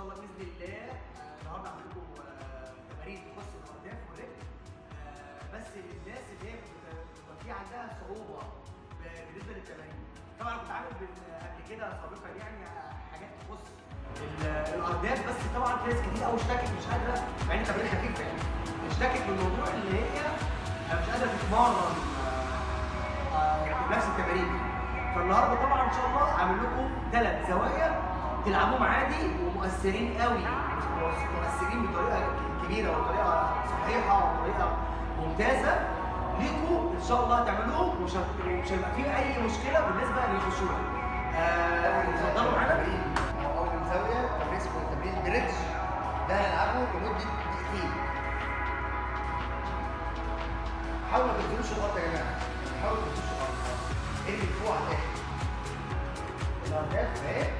شاء الله باذن الله آه، النهارده هعمل لكم آه، تمارين تخص الارداف والرجل آه، بس للناس اللي هي بت- بتبقى في عندها صعوبه ب- بالنسبه للتمارين طبعا كنت عامل بال- قبل كده سابقا يعني آه، حاجات تخص ال- الارداف بس طبعا في ناس كتير قوي اشتكت مش قادره مع ان التمارين خفيفه يعني اشتكت من الموضوع اللي هي آه، مش قادره تتمرن آه، آه، نفس التمارين دي فالنهارده طبعا ان شاء الله عامل لكم ثلاث زوايا تلعبوهم عادي ومؤثرين قوي مؤثرين بطريقه ك- كبيره وطريقه صحيحه وطريقه ممتازه ليكوا ان شاء الله تعملوهم ومش هت- مش هيبقى فيه اي مشكله بالنسبه للخشونه. آه، اتفضلوا معانا تمرين او اول زاويه تمرين اسمه تمرين بريدج ده هنلعبه لمده دقيقتين حاولوا ما تنزلوش الارض يا جماعه حاولوا ما تنزلوش الارض ارمي فوق على الاخر الارداف اهي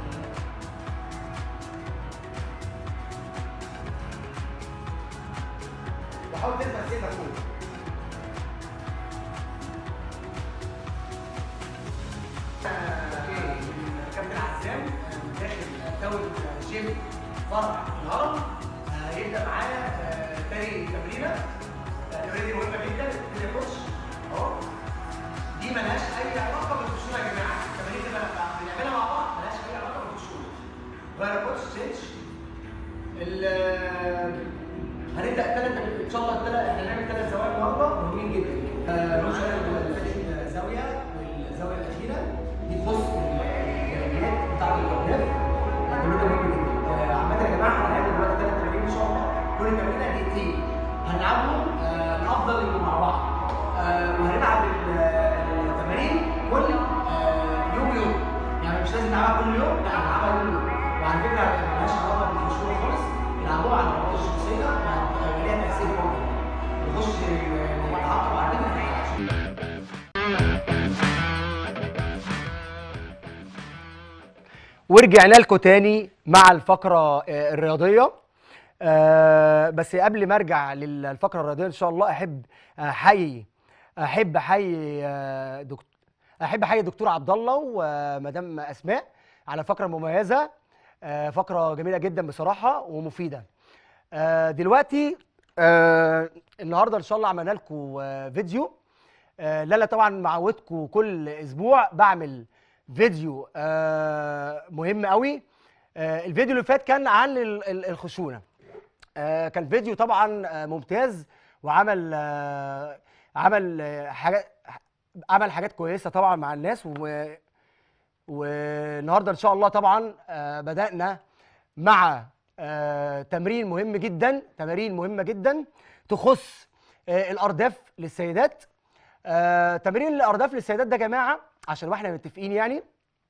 وحاول ترفع سنه فوق كابتن عزام داخل دوري جيم فرع في الهرم آه، يبدا معانا آه، تاني تمرينه آه، التمرينه دي مهمه جدا ابتدي اخش اهو دي ملهاش اي علاقه بالخشونه يا جماعه التمارين اللي بن- بنعملها مع بعض ملهاش اي علاقه بالخشونه غير كوتش تشينج ال- هنبدا ثلاث ان شاء الله الثلاث احنا هنعمل ثلاث زوايا النهارده مهمين جدا آه، معانا ثالث زاويه والزاويه الاخيره دي تخص الجهات بتاع الارداف التمرين ده مهم جدا آه، عامه يا جماعه احنا هنعمل دلوقتي ثلاث تمارين ان شاء الله كل تمرينه دقيقتين هنلعبهم آه، الافضل يبقوا مع بعض آه، وهنلعب ال- التمارين كل آه، يوم يوم يعني مش لازم نلعبها كل يوم لا نلعبها يوم يوم وعلى فكره مالهاش علاقه بالخشوع خالص يلعبوها على الرياضه الشخصيه وهتبقى ليها تاثير قوي نخش نتعاقب على الفيديو ورجعنا لكم تاني مع الفقره آه، الرياضيه آه، بس قبل ما ارجع للفقره الرياضيه ان شاء الله احب احيي احب احيي آه، دكتور احب احيي دكتور عبد الله ومدام اسماء على فقره مميزه آه، فقره جميله جدا بصراحه ومفيده آه، دلوقتي آه، النهارده ان شاء الله عملنا لكم آه، فيديو آه، لا لا طبعا معودكم كل اسبوع بعمل فيديو آه، مهم قوي آه، الفيديو اللي فات كان عن ال- ال- الخشونه آه، كان فيديو طبعا آه، ممتاز وعمل آه، عمل آه، حاجات عمل حاجات كويسه طبعا مع الناس و والنهارده ان شاء الله طبعا آه، بدانا مع آه، تمرين مهم جدا تمارين مهمه جدا تخص آه، الارداف للسيدات آه، تمرين الارداف للسيدات ده يا جماعه عشان واحنا متفقين يعني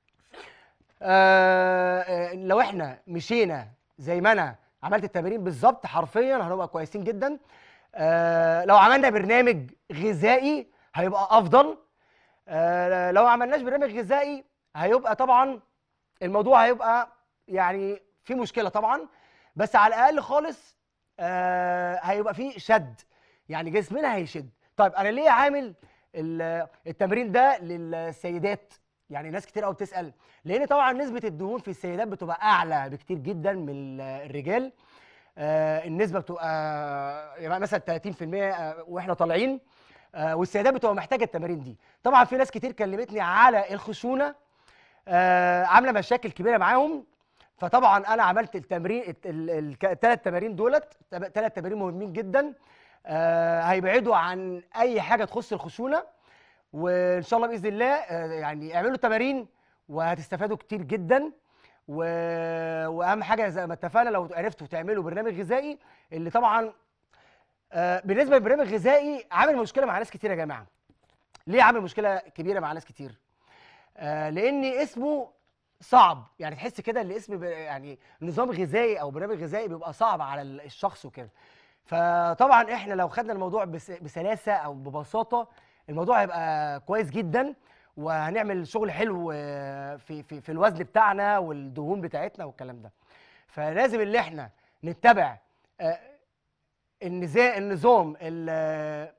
آه، آه، لو احنا مشينا زي ما انا عملت التمارين بالظبط حرفيا هنبقى كويسين جدا آه، لو عملنا برنامج غذائي هيبقى افضل آه، لو ما عملناش برنامج غذائي هيبقى طبعا الموضوع هيبقى يعني في مشكله طبعا بس على الاقل خالص آه، هيبقى فيه شد يعني جسمنا هيشد طيب انا ليه عامل ال- التمرين ده للسيدات يعني ناس كتير قوي بتسال لان طبعا نسبه الدهون في السيدات بتبقى اعلى بكتير جدا من ال- الرجال آه، النسبه بتبقى يعني مثلا 30% آه، واحنا طالعين آه، والسيدات بتبقى محتاجه التمارين دي طبعا في ناس كتير كلمتني على الخشونه آه، عامله مشاكل كبيره معاهم فطبعا انا عملت التمرين الثلاث تمارين دولت ثلاث تمارين مهمين جدا آه، هيبعدوا عن اي حاجه تخص الخشونه وان شاء الله باذن الله آه، يعني اعملوا التمارين وهتستفادوا كتير جدا و... واهم حاجه زي ما اتفقنا لو عرفتوا تعملوا برنامج غذائي اللي طبعا آه، بالنسبه للبرنامج الغذائي عامل مشكله مع ناس كتير يا جماعه ليه عامل مشكله كبيره مع ناس كتير آه، لان اسمه صعب يعني تحس كده ان اسم ب- يعني نظام غذائي او برنامج غذائي بيبقى صعب على ال- الشخص وكده فطبعا احنا لو خدنا الموضوع بس- بسلاسه او ببساطه الموضوع هيبقى كويس جدا وهنعمل شغل حلو آه، في في في الوزن بتاعنا والدهون بتاعتنا والكلام ده فلازم اللي احنا نتبع آه، النزا- النظام ال- آه،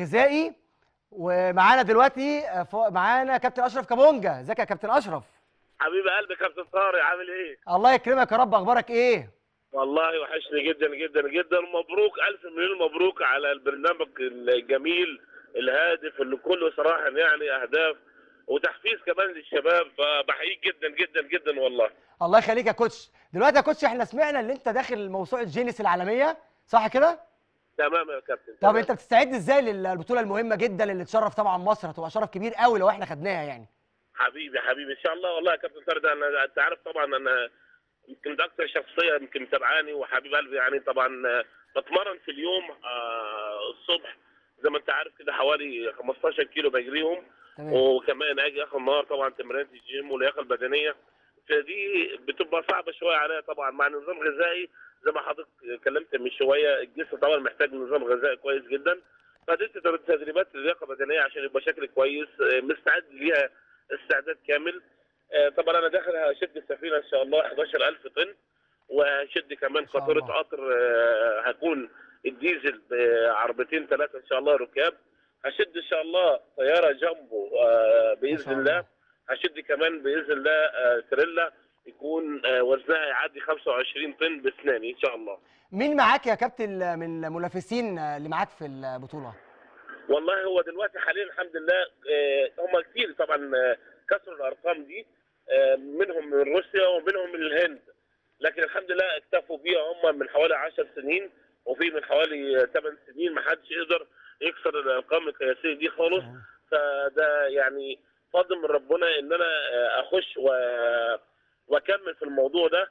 الغذائي ومعانا دلوقتي آه، ف- معانا كابتن اشرف كابونجا ازيك يا كابتن اشرف حبيب قلبي كابتن طارق عامل ايه؟ الله يكرمك يا رب اخبارك ايه والله وحشني جدا جدا جدا مبروك الف مليون مبروك على البرنامج الجميل الهادف اللي كله صراحه يعني اهداف وتحفيز كمان للشباب فبحييك جدا جدا جدا والله الله يخليك يا كوتش دلوقتي يا كوتش احنا سمعنا ان انت داخل موسوعه جينيس العالميه صح كده تمام يا كابتن طب تمام. انت بتستعد ازاي للبطوله المهمه جدا اللي تشرف طبعا مصر هتبقى شرف كبير قوي لو احنا خدناها يعني حبيبي حبيبي ان شاء الله والله يا كابتن طارق ده انا انت عارف طبعا انا يمكن ده اكتر شخصيه يمكن متابعاني وحبيب قلبي يعني طبعا آه، بتمرن في اليوم آه، الصبح زي ما انت عارف كده حوالي 15 كيلو بجريهم تمام وكمان اجي اخر النهار طبعا تمرينات الجيم واللياقه البدنيه فدي بتبقى صعبه شويه عليا طبعا مع نظام غذائي زي ما حضرتك اتكلمت من شويه الجسم طبعا محتاج نظام غذائي كويس جدا فدي تدريبات اللياقه البدنيه عشان يبقى شكل كويس آه، مستعد ليها استعداد كامل آه، طبعا انا داخل هشد السفينه ان شاء الله 11000 طن وهشد كمان إن شاء قطوره الله. قطر آه، هكون الديزل بعربتين ثلاثه ان شاء الله ركاب هشد ان شاء الله طياره جامبو آه، ما باذن شاء الله هشد كمان باذن الله آه، تريلا يكون آه، وزنها يعدي 25 طن باسناني ان شاء الله مين معاك يا كابتن من المنافسين اللي معاك في البطوله والله هو دلوقتي حاليا الحمد لله آه، هم كتير طبعا آه، كسروا الارقام دي آه، منهم من روسيا ومنهم من الهند لكن الحمد لله اكتفوا بيها هم من حوالي 10 سنين وفي من حوالي 8 سنين ما حدش يقدر يكسر الارقام القياسيه دي خالص فده يعني فضل من ربنا ان انا آه، اخش و... واكمل في الموضوع ده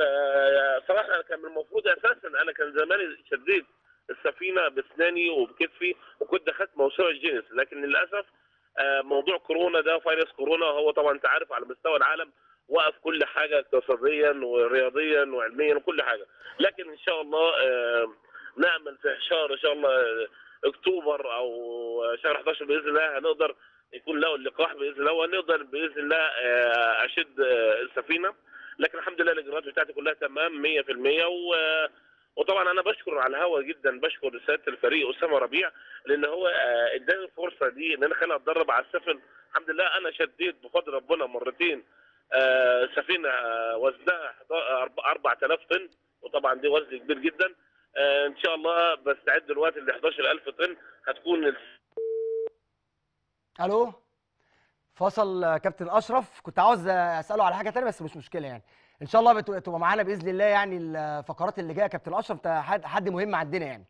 فصراحه انا كان من المفروض اساسا انا كان زماني شديت السفينه باسناني وبكتفي وكنت دخلت موسوعه جينيس لكن للاسف آه، موضوع كورونا ده فيروس كورونا هو طبعا انت عارف على مستوى العالم وقف كل حاجه اقتصاديا ورياضيا وعلميا وكل حاجه لكن ان شاء الله آه، نامل في شهر ان شاء الله آه، اكتوبر او شهر 11 باذن الله هنقدر يكون له اللقاح باذن الله ونقدر باذن الله آه، اشد آه، السفينه لكن الحمد لله الاجراءات بتاعتي كلها تمام 100% و وطبعا انا بشكر على الهوا جدا بشكر سياده الفريق اسامه ربيع لان هو آه، اداني الفرصه دي ان انا خليني اتدرب على السفن الحمد لله انا شديت بفضل ربنا مرتين آه، سفينه آه، وزنها 4000 طن وطبعا دي وزن كبير جدا آه، ان شاء الله بستعد دلوقتي ل 11000 طن هتكون ال- الو فصل آه، كابتن اشرف كنت عاوز آه، اساله على حاجه تانية بس مش مشكله يعني ان شاء الله بت- تبقى معانا باذن الله يعني الفقرات اللي جايه يا كابتن اشرف انت حد, حد مهم عندنا يعني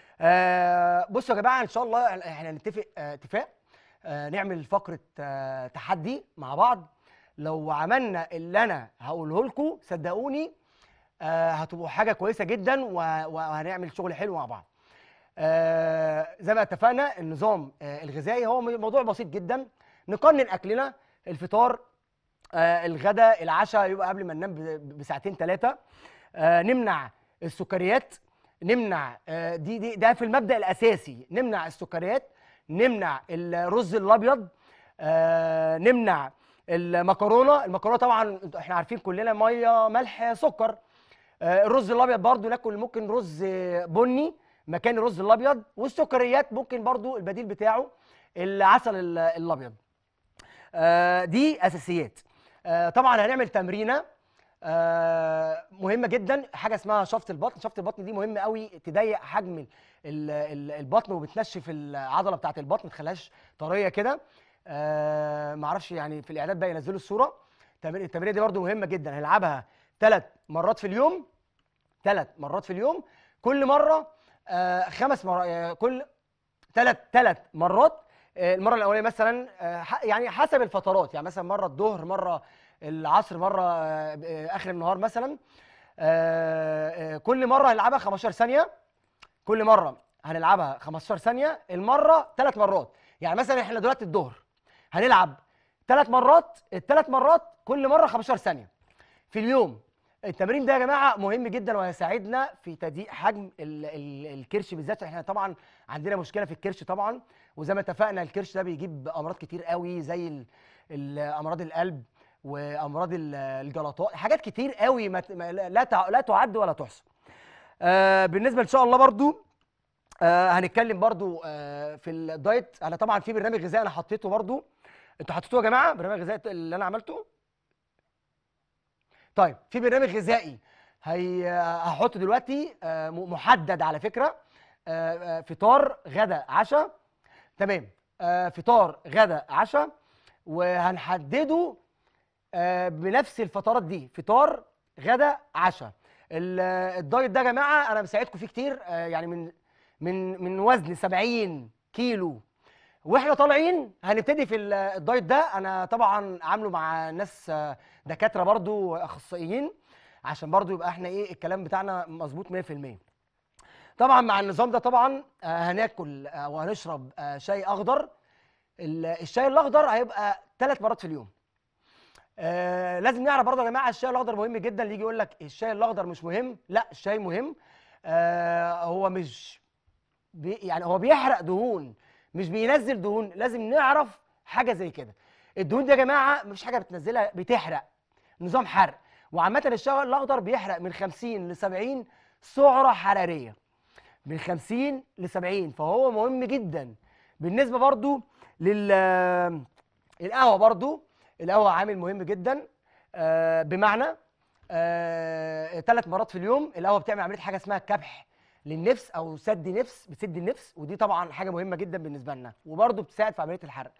آه بصوا يا جماعه ان شاء الله احنا نتفق آه، اتفاق آه نعمل فقره آه تحدي مع بعض لو عملنا اللي انا هقوله لكم صدقوني آه هتبقوا حاجه كويسه جدا و- وهنعمل شغل حلو مع بعض آه زي ما اتفقنا النظام آه الغذائي هو موضوع بسيط جدا نقنن اكلنا الفطار آه الغداء العشاء يبقى قبل ما ننام ب- بساعتين ثلاثه آه نمنع السكريات نمنع آه دي, دي ده في المبدا الاساسي نمنع السكريات نمنع الرز الابيض آه نمنع المكرونه المكرونه طبعا احنا عارفين كلنا ميه ملح سكر آه، الرز الابيض برضو ناكل ممكن رز آه، بني مكان الرز الابيض والسكريات ممكن برضو البديل بتاعه العسل ال- الابيض آه، دي اساسيات آه، طبعا هنعمل تمرينه آه، مهمه جدا حاجه اسمها شفط البطن شفط البطن دي مهمه قوي تضيق حجم ال- ال- ال- البطن وبتنشف العضله بتاعه البطن ما تخليهاش طريه كده آه، معرفش يعني في الاعداد بقى ينزلوا الصوره التمرين- التمرينه دي برضو مهمه جدا هنلعبها ثلاث مرات في اليوم ثلاث مرات في اليوم كل مره آه خمس مرات كل ثلاث ثلاث مرات آه المره الاولانيه مثلا آه ح- يعني حسب الفترات يعني مثلا مره الظهر مره العصر مره آه آه، اخر النهار مثلا آه آه كل مره هنلعبها 15 ثانيه كل مره هنلعبها 15 ثانيه المره ثلاث مرات يعني مثلا احنا دلوقتي الظهر هنلعب ثلاث مرات الثلاث مرات كل مره 15 ثانيه في اليوم التمرين ده يا جماعه مهم جدا وهيساعدنا في تضييق حجم ال ال الكرش بالذات احنا طبعا عندنا مشكله في الكرش طبعا وزي ما اتفقنا الكرش ده بيجيب امراض كتير قوي زي ال- ال- امراض القلب وامراض ال- الجلطات حاجات كتير قوي ما ت- ما- لا تع- لا تعد ولا تحصى آه بالنسبه ان شاء الله برضو آه هنتكلم برضو آه في الدايت انا طبعا في برنامج غذائي انا حطيته برضو انتوا حطيتوه يا جماعه برنامج غذائي اللي انا عملته طيب في برنامج غذائي هي هحطه دلوقتي آه، م- محدد على فكره آه، آه، فطار غدا عشاء تمام آه، فطار غدا عشاء وهنحدده آه، بنفس الفترات دي فطار غدا عشاء ال- الدايت ده يا جماعه انا مساعدكم فيه كتير آه، يعني من من من وزن 70 كيلو واحنا طالعين هنبتدي في ال- الدايت ده انا طبعا عامله مع ناس آه، دكاتره برضو اخصائيين عشان برضو يبقى احنا ايه الكلام بتاعنا مظبوط 100% طبعا مع النظام ده طبعا آه، هناكل آه، وهنشرب آه، شاي اخضر ال- الشاي الاخضر هيبقى ثلاث مرات في اليوم آه لازم نعرف برضه يا جماعه الشاي الاخضر مهم جدا اللي يجي يقول لك الشاي الاخضر مش مهم لا الشاي مهم آه هو مش بي يعني هو بيحرق دهون مش بينزل دهون لازم نعرف حاجه زي كده الدهون دي يا جماعه مفيش حاجه بتنزلها بتحرق نظام حرق وعامه الشاي الاخضر بيحرق من 50 ل 70 سعره حراريه من 50 ل 70 فهو مهم جدا بالنسبه برضو لل القهوه برضو القهوه عامل مهم جدا آه بمعنى ثلاث مرات في اليوم القهوه بتعمل عمليه حاجه اسمها كبح للنفس او سد نفس بتسد النفس ودي طبعا حاجه مهمه جدا بالنسبه لنا وبرضو بتساعد في عمليه الحرق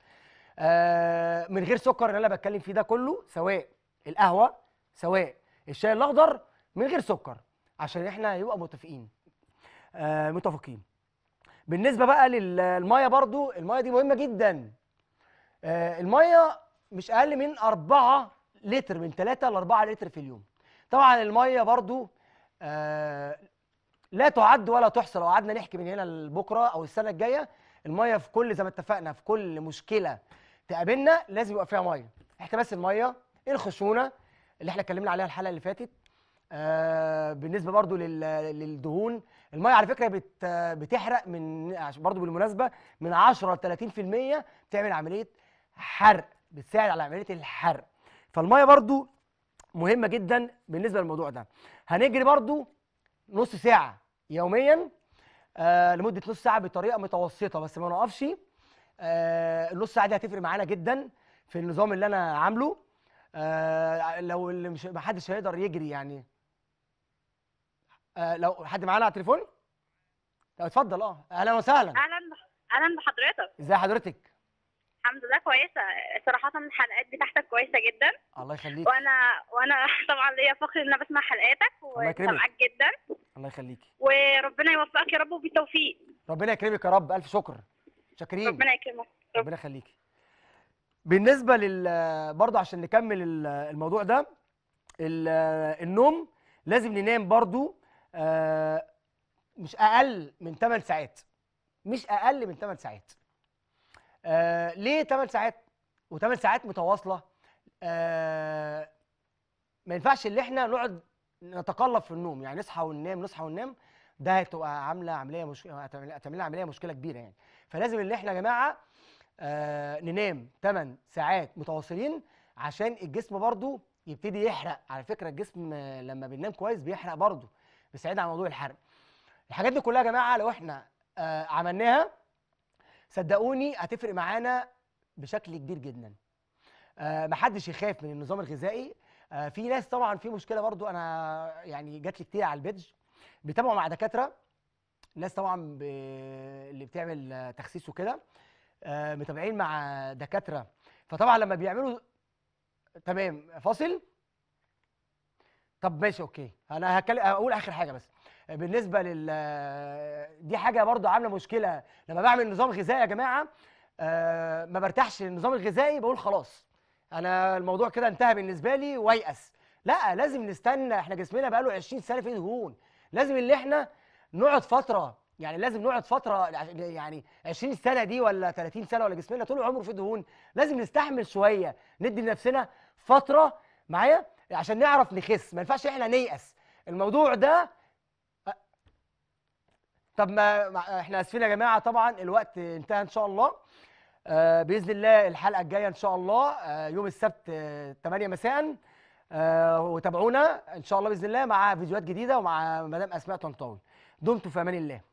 آه من غير سكر اللي انا بتكلم فيه ده كله سواء القهوه سواء الشاي الاخضر من غير سكر عشان احنا يبقى متفقين آه متفقين بالنسبه بقى للميه برضو الميه دي مهمه جدا آه الميه مش اقل من 4 لتر من 3 ل 4 لتر في اليوم طبعا الميه برضو آه لا تعد ولا تحصى لو قعدنا نحكي من هنا لبكره او السنه الجايه الميه في كل زي ما اتفقنا في كل مشكله تقابلنا لازم يبقى فيها ميه احتباس الميه الخشونه اللي احنا اتكلمنا عليها الحلقه اللي فاتت آه بالنسبه برضو لل- للدهون الميه على فكره بت بتحرق من عشان برضو بالمناسبه من 10 ل 30% بتعمل عمليه حرق بتساعد على عمليه الحرق فالميه برضو مهمه جدا بالنسبه للموضوع ده هنجري برضو نص ساعه يوميا آه لمده نص ساعه بطريقه متوسطه بس ما نقفش آه النص ساعه دي هتفرق معانا جدا في النظام اللي انا عامله آه لو اللي مش ما حدش هيقدر يجري يعني آه لو حد معانا على التليفون طب اتفضل اه اهلا وسهلا اهلا بح- اهلا بحضرتك ازي حضرتك الحمد لله كويسه صراحه الحلقات بتاعتك كويسه جدا الله يخليك وانا وانا طبعا ليا فخر ان انا بسمع حلقاتك الله يكرمك. وسامعاك جدا الله يخليكي وربنا يوفقك يا رب وبالتوفيق ربنا يكرمك يا رب الف شكر شاكرين ربنا يكرمك ربنا يخليكي بالنسبه لل برضه عشان نكمل ال- الموضوع ده ال- النوم لازم ننام برضه آه، مش اقل من 8 ساعات مش اقل من 8 ساعات آه، ليه 8 ساعات و8 ساعات متواصله آه، ما ينفعش اللي احنا نقعد نتقلب في النوم يعني نصحى وننام نصحى وننام ده هتبقى عامله عمليه مش... هتعمل هتعمل لنا عمليه مشكله كبيره يعني فلازم اللي احنا يا جماعه آه ننام 8 ساعات متواصلين عشان الجسم برضو يبتدي يحرق على فكره الجسم آه، لما بننام كويس بيحرق برضو بيساعدنا على موضوع الحرق الحاجات دي كلها يا جماعه لو احنا آه عملناها صدقوني هتفرق معانا بشكل كبير جدا آه محدش يخاف من النظام الغذائي آه في ناس طبعا في مشكله برضو انا يعني جات لي كتير على البيدج بيتابعوا مع دكاتره ناس طبعا ب... اللي بتعمل آه، تخسيس وكده آه، متابعين مع دكاتره فطبعا لما بيعملوا تمام فاصل طب ماشي اوكي انا هكلم اقول اخر حاجه بس بالنسبه لل دي حاجه برضو عامله مشكله لما بعمل نظام غذائي يا جماعه آه، ما برتاحش للنظام الغذائي بقول خلاص انا الموضوع كده انتهى بالنسبه لي ويأس لا لازم نستنى احنا جسمنا بقاله 20 سنه فيه دهون لازم اللي احنا نقعد فتره يعني لازم نقعد فتره يعني 20 سنه دي ولا 30 سنه ولا جسمنا طول عمره فيه دهون لازم نستحمل شويه ندي لنفسنا فتره معايا عشان نعرف نخس ما ينفعش احنا نيأس الموضوع ده أ- طب ما ما- احنا اسفين يا جماعه طبعا الوقت انتهى ان شاء الله آه باذن الله الحلقه الجايه ان شاء الله آه يوم السبت آه 8 مساء آه وتابعونا ان شاء الله باذن الله مع فيديوهات جديده ومع مدام اسماء طنطاوي دمتم في امان الله